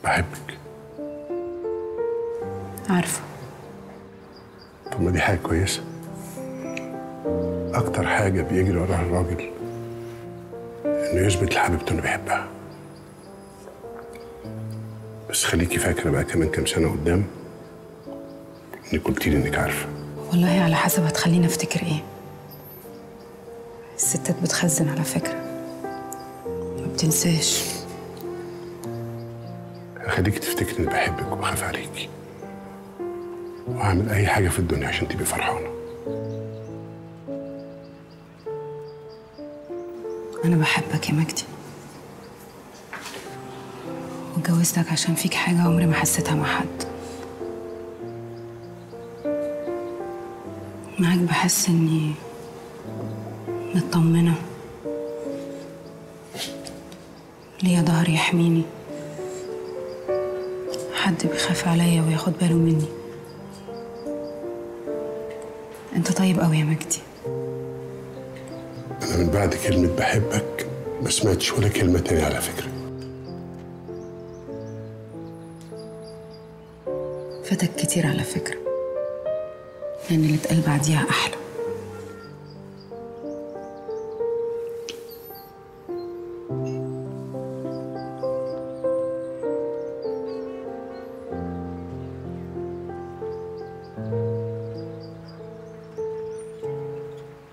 بحبك عارفة طب ما دي حاجة كويسة أكتر حاجة بيجري وراها الراجل إنه يثبت لحبيبته إنه بيحبها بس خليكي فاكرة بقى كمان كام سنة قدام إنك قلتي لي إنك عارفة والله على حسب هتخليني افتكر ايه الستات بتخزن على فكرة ما بتنساش هخليكي تفتكري إني بحبك وبخاف عليكي وهعمل أي حاجة في الدنيا عشان تبقي فرحانة أنا بحبك يا مجدي واتجوزتك عشان فيك حاجة عمري ما حسيتها مع حد معاك بحس إني مطمنة ليا ظهر يحميني حد بيخاف عليا وياخد باله مني انت طيب قوي يا مجدي أنا من بعد كلمة بحبك ما سمعتش ولا كلمة تانية على فكرة فاتك كتير على فكرة لأن اللي اتقال بعديها أحلى